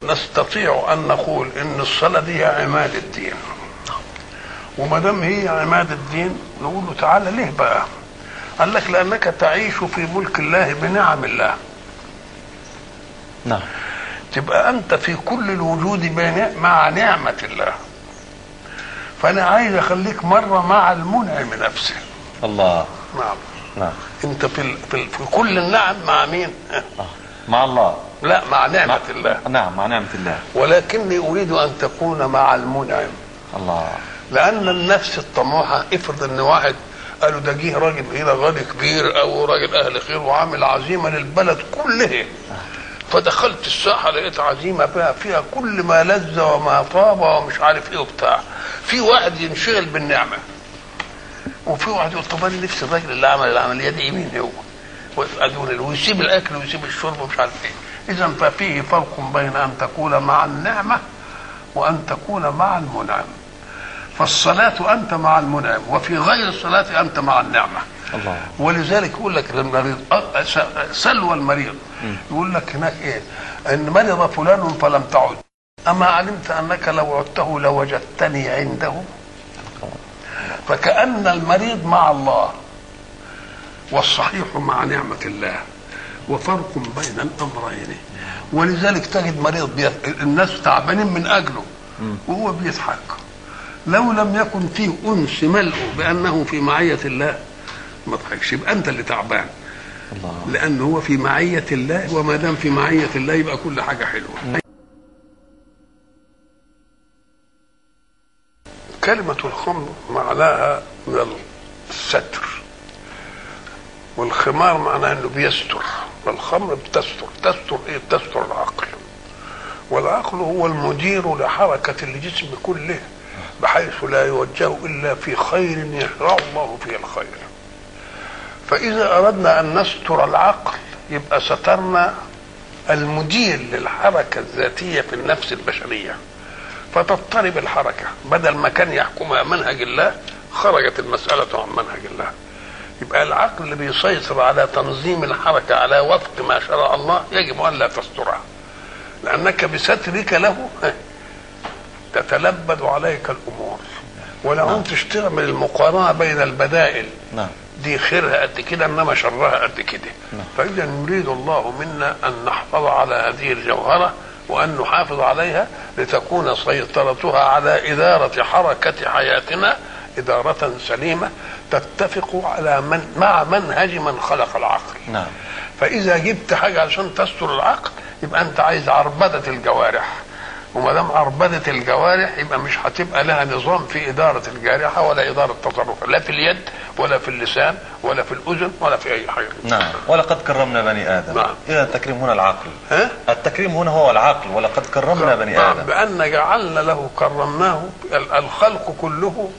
نستطيع ان نقول ان الصلاه دي هي عماد الدين وما دام هي عماد الدين نقول له تعالى ليه بقى قال لك لانك تعيش في ملك الله بنعم الله نعم تبقى انت في كل الوجود بين- مع نعمه الله فانا عايز اخليك مره مع المنعم نفسه الله نعم نعم انت في ال... في, ال... في كل النعم مع مين آه. مع الله لا مع نعمه مع... الله نعم مع نعمة الله ولكني اريد ان تكون مع المنعم الله لان النفس الطموحه افرض ان واحد قالوا ده جه راجل هنا غني كبير او راجل اهل خير وعامل عزيمه للبلد كلها فدخلت الساحه لقيت عزيمه بقى فيها كل ما لذ وما طاب ومش عارف ايه وبتاع في واحد ينشغل بالنعمه وفي واحد يقول طب انا نفسي الراجل اللي عمل العمليه دي مين هو ويسألون ويسيب الاكل ويسيب الشرب ومش عارف ايه اذا ففيه فرق بين ان تكون مع النعمه وان تكون مع المنعم فالصلاة أنت مع المنعم وفي غير الصلاة أنت مع النعمة الله ولذلك يقول لك المريض أه، س- سلوى المريض يقول لك هناك إيه إن مرض فلان فلم تعد أما علمت أنك لو عدته لوجدتني عنده فكأن المريض مع الله والصحيح مع نعمة الله وفرق بين الأمرين ولذلك تجد مريض بي... الناس تعبانين من أجله وهو بيضحك لو لم يكن فيه أنس ملء بأنه في معية الله ما تضحكش يبقى أنت اللي تعبان الله لأنه هو في معية الله وما دام في معية الله يبقى كل حاجة حلوة كلمة الخمر معناها من الستر والخمار معناه انه بيستر والخمر بتستر تستر ايه تستر العقل والعقل هو المدير لحركة الجسم كله بحيث لا يوجه إلا في خير يشرع الله فيه الخير فإذا أردنا أن نستر العقل يبقى سترنا المدير للحركة الذاتية في النفس البشرية فتضطرب الحركة بدل ما كان يحكمها منهج الله خرجت المسألة عن منهج الله يبقى العقل اللي بيسيطر على تنظيم الحركة على وفق ما شرع الله يجب أن لا تسترها لأنك بسترك له تتلبد عليك الأمور ولو أنت تشتغل المقارنة بين البدائل نعم دي خيرها قد كده انما شرها قد كده فاذا يريد الله منا ان نحفظ على هذه الجوهره وان نحافظ عليها لتكون سيطرتها على اداره حركه حياتنا اداره سليمه تتفق على من مع منهج من خلق العقل نعم فاذا جبت حاجه عشان تستر العقل يبقى انت عايز عربده الجوارح وما دام عربده الجوارح يبقى مش هتبقى لها نظام في اداره الجارحه ولا اداره تصرفها لا في اليد ولا في اللسان ولا في الاذن ولا في اي حاجه نعم ولقد كرمنا بني آدم نعم. إذا التكريم هنا العقل ها؟ التكريم هنا هو العقل ولقد كرمنا بني نعم، آدم بأن جعلنا له كرمناه ال- الخلق كله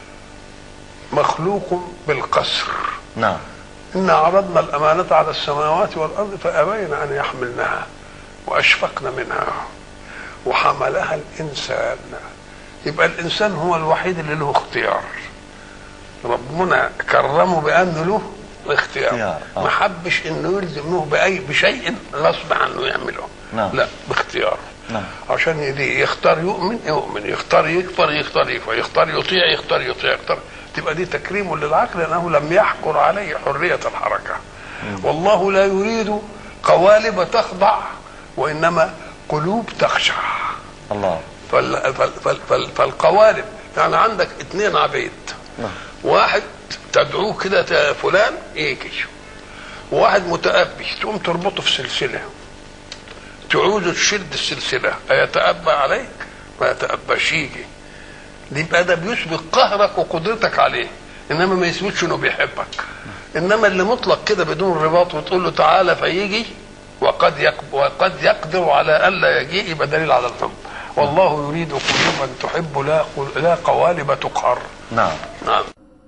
مخلوق بالقسر نعم إنا عرضنا الأمانة على السماوات والأرض فأبين أن يحملنها وأشفقن منها وحملها الإنسان يبقى الإنسان هو الوحيد اللي له اختيار ربنا كرمه بأنه له اختيار اختيار، آه. ما حبش انه يلزمه باي بشيء غصب عنه يعمله نعم. لا باختيار نعم. عشان يدي يختار يؤمن يؤمن يختار يكفر يختار يكفر يختار يطيع يختار يطيع يختار تبقى دي تكريم للعقل لانه لم يحكر عليه حريه الحركه والله لا يريد قوالب تخضع وانما قلوب تخشع الله فال فال فال فال فالقوالب يعني عندك اثنين عبيد نعم. واحد تدعوه كده ت- فلان يجي وواحد متأبي تقوم تربطه في سلسلة تعوز تشد السلسلة أيتأبى عليك ما يتأباش يجي يبقى ده بيثبت قهرك وقدرتك عليه انما ما يثبتش انه بيحبك انما اللي مطلق كده بدون رباط وتقول له تعالى فيجي وقد يق- وقد يقدر على الا يجيء يبقى دليل على الحب والله يريد قلوبا تحب لا لا قوالب تقهر نعم نعم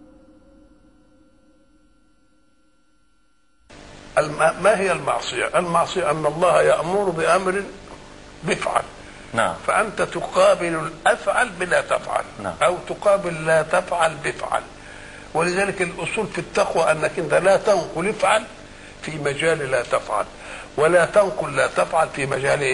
الم- ما هي المعصية؟ المعصية أن الله يأمر بأمر بفعل نعم فأنت تقابل الأفعل بلا تفعل نعم. أو تقابل لا تفعل بفعل ولذلك الأصول في التقوى أنك أنت لا تنقل افعل في مجال لا تفعل ولا تنقل لا تفعل في مجال إيه؟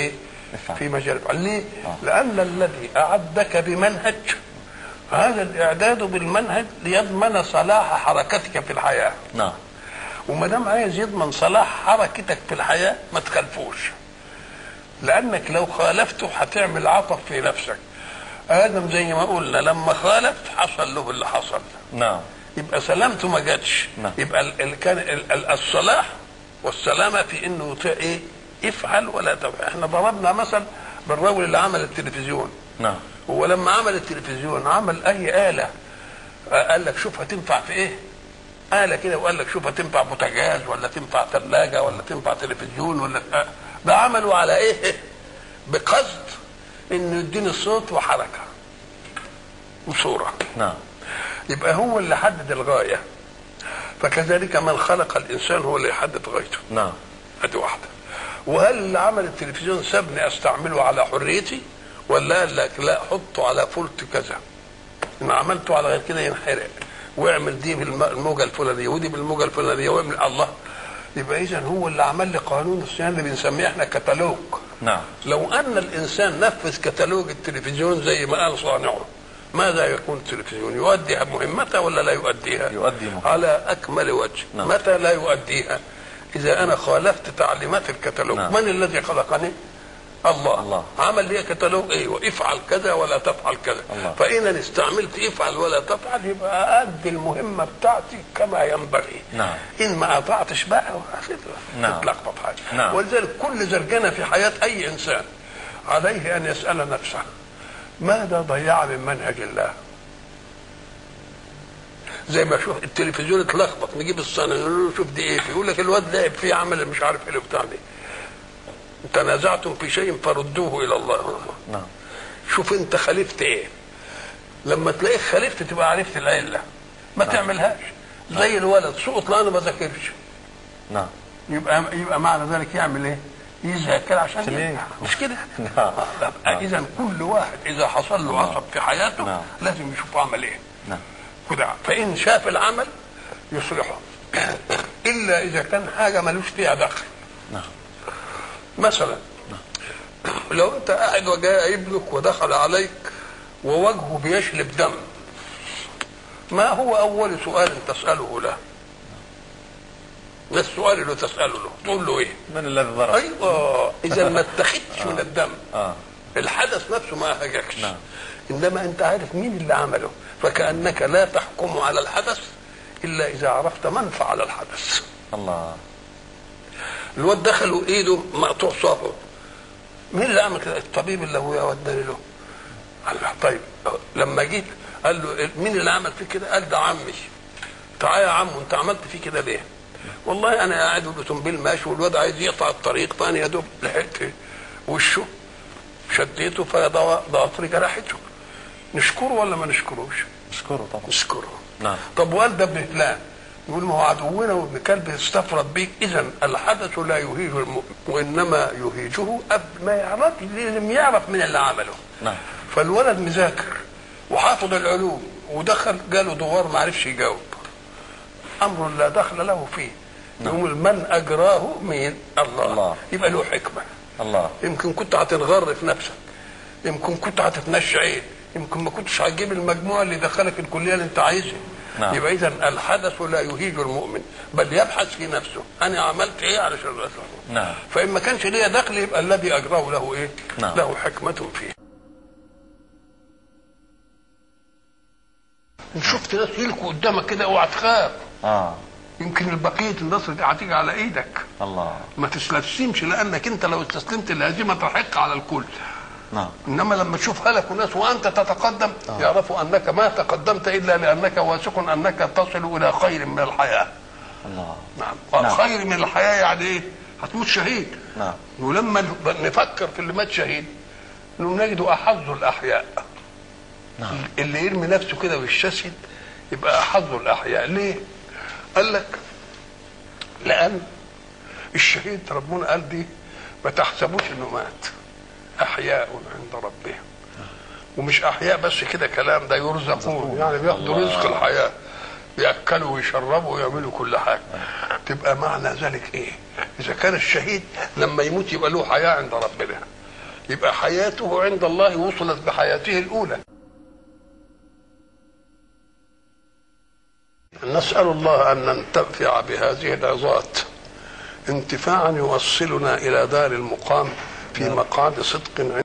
افعل. في مجال الفعل ليه؟ آه. لأن الذي أعدك بمنهج هذا الإعداد بالمنهج ليضمن صلاح حركتك في الحياة نعم وما دام عايز يضمن صلاح حركتك في الحياه ما تخالفوش لانك لو خالفته هتعمل عطف في نفسك ادم زي ما قلنا لما خالف حصل له اللي حصل نعم يبقى سلامته ما جاتش نعم. يبقى ال ال كان ال ال الصلاح والسلامه في انه ت- ايه افعل ولا تفعل احنا ضربنا مثل بالرجل اللي عمل التلفزيون نعم هو لما عمل التلفزيون عمل اي آلة آه، قال لك شوف هتنفع في ايه آلة كده وقال لك شوف هتنفع بوتاجاز ولا تنفع ثلاجة ولا تنفع تلفزيون ولا آه، ده عمله على ايه بقصد انه يديني صوت وحركة وصورة نعم يبقى هو اللي حدد الغاية فكذلك من خلق الإنسان هو اللي يحدد غايته نعم ادي واحده وهل اللي عمل التلفزيون سابني استعمله على حريتي ولا قال لك لا حطه على فولت كذا ان عملته على غير كده ينحرق واعمل دي بالموجه الفلانيه ودي بالموجه الفلانيه واعمل الله يبقى اذا هو اللي عمل لي قانون الصيانه اللي بنسميه احنا كتالوج نعم لو ان الانسان نفذ كتالوج التلفزيون زي ما قال صانعه ماذا يكون التلفزيون يؤدي مهمته ولا لا يؤديها يؤدي مهمته. على اكمل وجه نعم. متى لا يؤديها اذا انا خالفت تعليمات الكتالوج نعم. من الذي خلقني الله الله. عمل لي كتالوج ايوه افعل كذا ولا تفعل كذا الله. فاذا استعملت افعل ولا تفعل يبقى ادي المهمه بتاعتي كما ينبغي نعم. ان ما اطعتش بقى نعم. تتلخبط حاجه نعم. ولذلك كل زرجنه في حياه اي انسان عليه ان يسال نفسه ماذا ضيع من منهج الله زي ما شوف التلفزيون اتلخبط نجيب الصنع نقول له شوف دي ايه يقول لك الواد لعب فيه عمل مش عارف ايه بتاع دي تنازعتم في شيء فردوه الى الله نعم شوف انت خالفت ايه لما تلاقيك خالفت تبقى عرفت العله ما تعملهاش زي الولد سقط لا انا ما ذاكرش نعم يبقى يبقى معنى ذلك يعمل ايه؟ يذاكر عشان عشان ينجح مش كده؟ نعم. اذا كل واحد اذا حصل له عصب في حياته نعم. لازم يشوف عمل ايه نعم كده فان شاف العمل يصلحه الا اذا كان حاجه ملوش فيها دخل نعم مثلا لو انت قاعد وجاء ابنك ودخل عليك ووجهه بيشلب دم ما هو اول سؤال تساله له ده السؤال اللي تساله له تقول له ايه من الذي ضرب ايوه اذا ما اتخذتش من الدم اه الحدث نفسه ما هجكش نعم. انما انت عارف مين اللي عمله فكانك لا تحكم على الحدث الا اذا عرفت من فعل الحدث الله الواد دخل وايده مقطوع صافه مين اللي عمل كده الطبيب اللي هو وداني له قال له طيب لما جيت قال له مين اللي عمل فيك كده قال ده عمي تعالى يا عم انت عملت فيه كده ليه والله انا قاعد والاوتومبيل ماشي والواد عايز يقطع الطريق فانا يا دوب لحقت وشه شديته فضغط لي جرحته نشكره ولا ما نشكروش اشكره طبعا نشكره نعم طب والده ابن فلان يقول ما هو عدونا وابن كلب استفرد بيك اذا الحدث لا يهيج المؤمن وانما يهيجه قبل ما يعرف لازم يعرف من اللي عمله نعم فالولد مذاكر وحافظ العلوم ودخل جاله دوار ما عرفش يجاوب امر لا دخل له فيه يقول من اجراه مين الله, الله. يبقى له حكمه الله يمكن كنت هتنغر في نفسك يمكن كنت هتتنشى عين يمكن ما كنتش هتجيب المجموع اللي دخلك الكليه اللي انت عايزها نعم. يبقى اذا الحدث لا يهيج المؤمن بل يبحث في نفسه انا عملت ايه علشان أسلم نعم فان ما كانش ليا دخل يبقى الذي اجراه له ايه نعم. له حكمه فيه ان شفت ناس يلكوا قدامك كده اوعى تخاف اه يمكن البقيه النصر دي هتيجي على ايدك الله ما تستسلمش لانك انت لو استسلمت الهزيمه تحق على الكل نعم انما لما تشوف هلك ناس وانت تتقدم آه. يعرفوا انك ما تقدمت الا لانك واثق انك تصل الى خير من الحياه الله نعم, نعم. خير من الحياه يعني ايه هتموت شهيد نعم ولما نفكر في اللي مات شهيد انه نجد احظ الاحياء نعم اللي يرمي نفسه كده ويستسهل يبقى احظ الاحياء ليه قال لك لان الشهيد ربنا قال دي ما تحسبوش انه مات احياء عند ربهم ومش احياء بس كده كلام ده يرزقون يعني بياخدوا الله. رزق الحياه ياكلوا ويشربوا ويعملوا كل حاجه تبقى معنى ذلك ايه اذا كان الشهيد لما يموت يبقى له حياه عند ربنا يبقى حياته عند الله وصلت بحياته الأولى نسأل الله أن ننتفع بهذه العظات انتفاعا يوصلنا إلى دار المقام في مقعد صدق